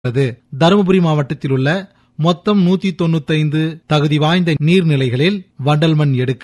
உள்ளது தருமபுரி மாவட்டத்தில் உள்ள மொத்தம் நூத்தி தொண்ணூத்தைந்து தகுதி வாய்ந்த நீர்நிலைகளில் வண்டல் மண் எடுக்க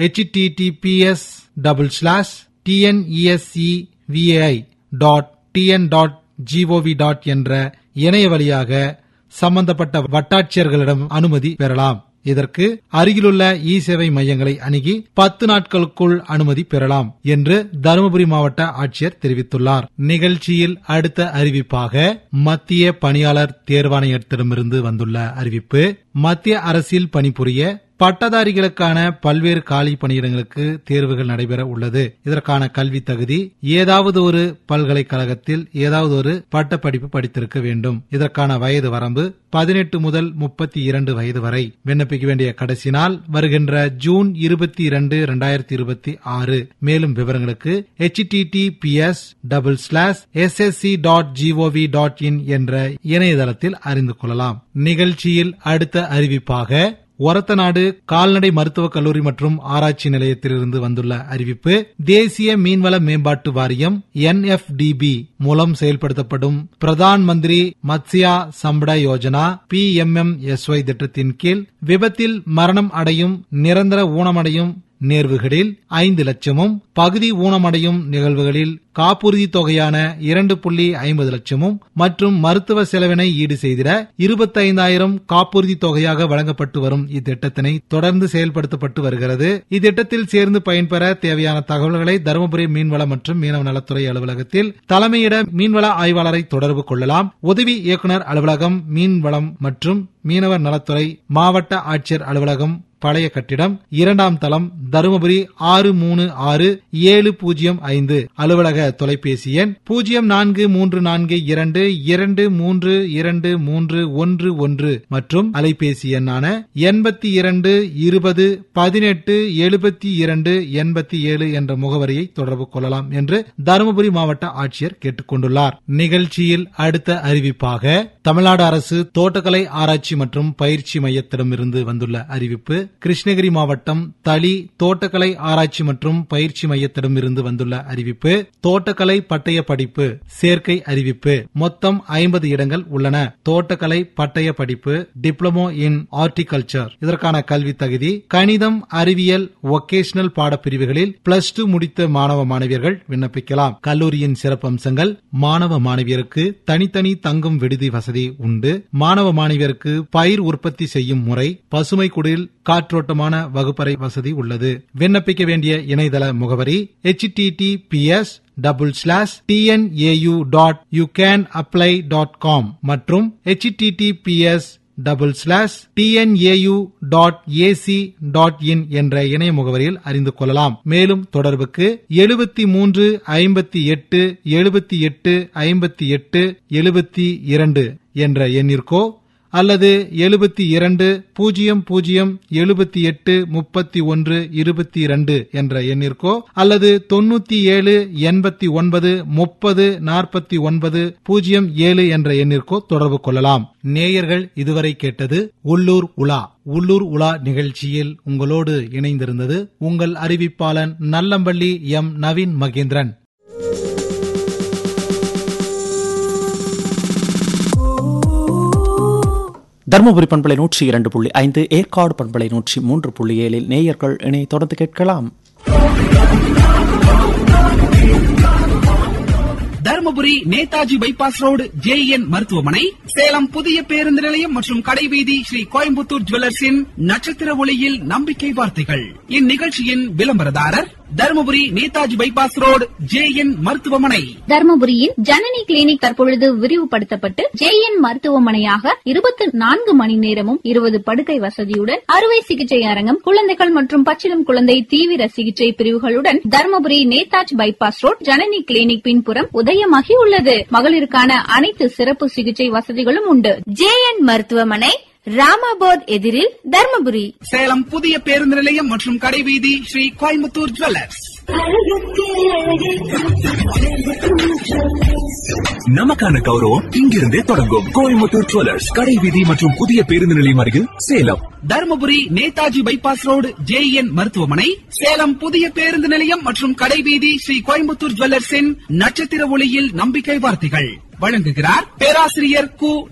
https double slash TNESE VAI dot TN dot GOV dot என்ற இணைய வழியாக சம்பந்தப்பட்ட வட்டாட்சியர்களிடம் அனுமதி பெறலாம் இதற்கு அருகிலுள்ள இ சேவை மையங்களை அணுகி பத்து நாட்களுக்குள் அனுமதி பெறலாம் என்று தருமபுரி மாவட்ட ஆட்சியர் தெரிவித்துள்ளார் நிகழ்ச்சியில் அடுத்த அறிவிப்பாக மத்திய பணியாளர் தேர்வாணையத்திடமிருந்து வந்துள்ள அறிவிப்பு மத்திய அரசில் பணிபுரிய பட்டதாரிகளுக்கான பல்வேறு காலி பணியிடங்களுக்கு தேர்வுகள் நடைபெற உள்ளது இதற்கான கல்வி தகுதி ஏதாவது ஒரு பல்கலைக்கழகத்தில் ஏதாவது ஒரு பட்ட படிப்பு படித்திருக்க வேண்டும் இதற்கான வயது வரம்பு பதினெட்டு முதல் முப்பத்தி இரண்டு வயது வரை விண்ணப்பிக்க வேண்டிய கடைசி நாள் வருகின்ற ஜூன் இருபத்தி இரண்டு இரண்டாயிரத்தி இருபத்தி ஆறு மேலும் விவரங்களுக்கு https double slash SSC dot GOV dot in என்ற இணையதளத்தில் அறிந்து கொள்ளலாம் நிகழ்ச்சியில் அடுத்த அறிவிப்பாக ஒரத்தநாடு கால்நடை மருத்துவக் கல்லூரி மற்றும் ஆராய்ச்சி நிலையத்திலிருந்து வந்துள்ள அறிவிப்பு தேசிய மீன்வள மேம்பாட்டு வாரியம் என்எஃப்டிபி மூலம் செயல்படுத்தப்படும் Pradhan Mantri Matsya Sampada Yojana P M M SY திட்டத்தின் கீழ் விபத்தில் மரணம் அடையும் நிரந்தர ஊனமடையும் நேர்வுகளில் ஐந்து லட்சமும் பகுதி ஊனமடையும் நிகழ்வுகளில் காப்புறுதி தொகையான இரண்டு புள்ளி ஐம்பது லட்சமும் மற்றும் மருத்துவ செலவினை ஈடு செய்திட இருபத்தைந்தாயிரம் காப்புறுதி தொகையாக வழங்கப்பட்டு வரும் இத்திட்டத்தினை தொடர்ந்து செயல்படுத்தப்பட்டு வருகிறது இத்திட்டத்தில் சேர்ந்து பயன்பெற தேவையான தகவல்களை தருமபுரி மீன்வள மற்றும் மீனவ நலத்துறை அலுவலகத்தில் தலைமையிட மீன்வள ஆய்வாளரை தொடர்பு கொள்ளலாம் உதவி இயக்குநர் அலுவலகம் மீன்வளம் மற்றும் மீனவர் நலத்துறை மாவட்ட ஆட்சியர் அலுவலகம் பழைய கட்டிடம் இரண்டாம் தளம் தருமபுரி ஆறு மூணு ஆறு ஏழு பூஜ்ஜியம் ஐந்து அலுவலக தொலைபேசி எண் பூஜ்ஜியம் நான்கு மூன்று நான்கு இரண்டு இரண்டு மூன்று இரண்டு மூன்று ஒன்று ஒன்று மற்றும் அலைபேசி எண்ணான எண்பத்தி இரண்டு இருபது பதினெட்டு எழுபத்தி இரண்டு எண்பத்தி ஏழு என்ற முகவரியை தொடர்பு கொள்ளலாம் என்று தருமபுரி மாவட்ட ஆட்சியர் கேட்டுக் கொண்டுள்ளார் நிகழ்ச்சியில் அடுத்த அறிவிப்பாக தமிழ்நாடு அரசு தோட்டக்கலை ஆராய்ச்சி மற்றும் பயிற்சி மையத்திடமிருந்து வந்துள்ள அறிவிப்பு கிருஷ்ணகிரி மாவட்டம் தளி தோட்டக்கலை ஆராய்ச்சி மற்றும் பயிற்சி மையத்திடமிருந்து வந்துள்ள அறிவிப்பு தோட்டக்கலை பட்டய படிப்பு சேர்க்கை அறிவிப்பு மொத்தம் ஐம்பது இடங்கள் உள்ளன தோட்டக்கலை பட்டய படிப்பு டிப்ளமோ இன் ஹார்டிகல்ச்சர் இதற்கான கல்வி தகுதி கணிதம் அறிவியல் ஒகேஷனல் பாடப்பிரிவுகளில் பிளஸ் டூ முடித்த மாணவ மாணவியர்கள் விண்ணப்பிக்கலாம் கல்லூரியின் சிறப்பம்சங்கள் மாணவ மாணவியருக்கு தனித்தனி தங்கும் விடுதி வசதி உண்டு மாணவ மாணவியருக்கு பயிர் உற்பத்தி செய்யும் முறை பசுமை குடில் காற்றோட்டமான வகுப்பறை வசதி உள்ளது விண்ணப்பிக்க வேண்டிய இணையதள முகவரி https double slash TNAU dot you can apply dot com மற்றும் https double slash TNAU dot AC dot in என்ற இணைய முகவரியில் அறிந்து கொள்ளலாம் மேலும் தொடர்புக்கு எழுபத்தி மூன்று ஐம்பத்தி எட்டு எழுபத்தி எட்டு ஐம்பத்தி எட்டு எழுபத்தி இரண்டு என்ற எண்ணிற்கோ அல்லது எழுபத்தி இரண்டு பூஜ்ஜியம் பூஜ்ஜியம் எழுபத்தி எட்டு முப்பத்தி ஒன்று இருபத்தி இரண்டு என்ற எண்ணிற்கோ அல்லது தொண்ணூத்தி ஏழு எண்பத்தி ஒன்பது முப்பது நாற்பத்தி ஒன்பது பூஜ்ஜியம் ஏழு என்ற எண்ணிற்கோ தொடர்பு கொள்ளலாம் நேயர்கள் இதுவரை கேட்டது உள்ளூர் உலா உள்ளூர் உலா நிகழ்ச்சியில் உங்களோடு இணைந்திருந்தது உங்கள் அறிவிப்பாளன் நல்லம்பள்ளி எம் நவீன் மகேந்திரன் தருமபுரி பண்பலை நூற்றி இரண்டு புள்ளி ஐந்து ஏற்காடு பண்பலை நூற்றி மூன்று புள்ளி ஏழில் நேயர்கள் இணைய தொடர்ந்து கேட்கலாம் Dharmapuri Netaji bypass road JN மருத்துவமனை சேலம் புதிய பேருந்து நிலையம் மற்றும் கடைவீதி ஸ்ரீ கோயம்புத்தூர் ஜுவல்லர்ஸின் நட்சத்திர ஒளியில் நம்பிக்கை வார்த்தைகள் இந்நிகழ்ச்சியின் விளம்பரதாரர் Dharmapuri Netaji bypass road JN மருத்துவமனை தர்மபுரியின் ஜனனி கிளினிக் தற்பொழுது விரிவுபடுத்தப்பட்டு ஜேஎன் மருத்துவமனையாக இருபத்தி நான்கு மணி நேரமும் இருபது படுக்கை வசதியுடன் அறுவை சிகிச்சை அரங்கம் குழந்தைகள் மற்றும் பச்சிளம் குழந்தை தீவிர சிகிச்சை பிரிவுகளுடன் Dharmapuri Netaji bypass road Janani clinic பின்புறம் உதயமாகி உள்ளது மகளிருக்கான அனைத்து சிறப்பு சிகிச்சை வசதிகளும் உண்டு ஜேஎன் மருத்துவமனை ராமாபோத் எதிரில் தர்மபுரி சேலம் புதிய பேருந்து நிலையம் மற்றும் கடைவீதி ஸ்ரீ கோயம்புத்தூர் ஜுவல்லர்ஸ் நமக்கான கௌரவம் இங்கிருந்தே தொடங்கும் கோயம்புத்தூர் ஜுவல்லர்ஸ் கடை வீதி மற்றும் புதிய பேருந்து நிலையம் அருகில் Salem Dharmapuri Netaji bypass road JN மருத்துவமனை சேலம் புதிய பேருந்து நிலையம் மற்றும் கடைவீதி ஸ்ரீ கோயம்புத்தூர் ஜுவல்லர்ஸின் நட்சத்திர ஒளியில் நம்பிக்கை வார்த்தைகள் வழங்குகிறார் பேராசிரியர் கு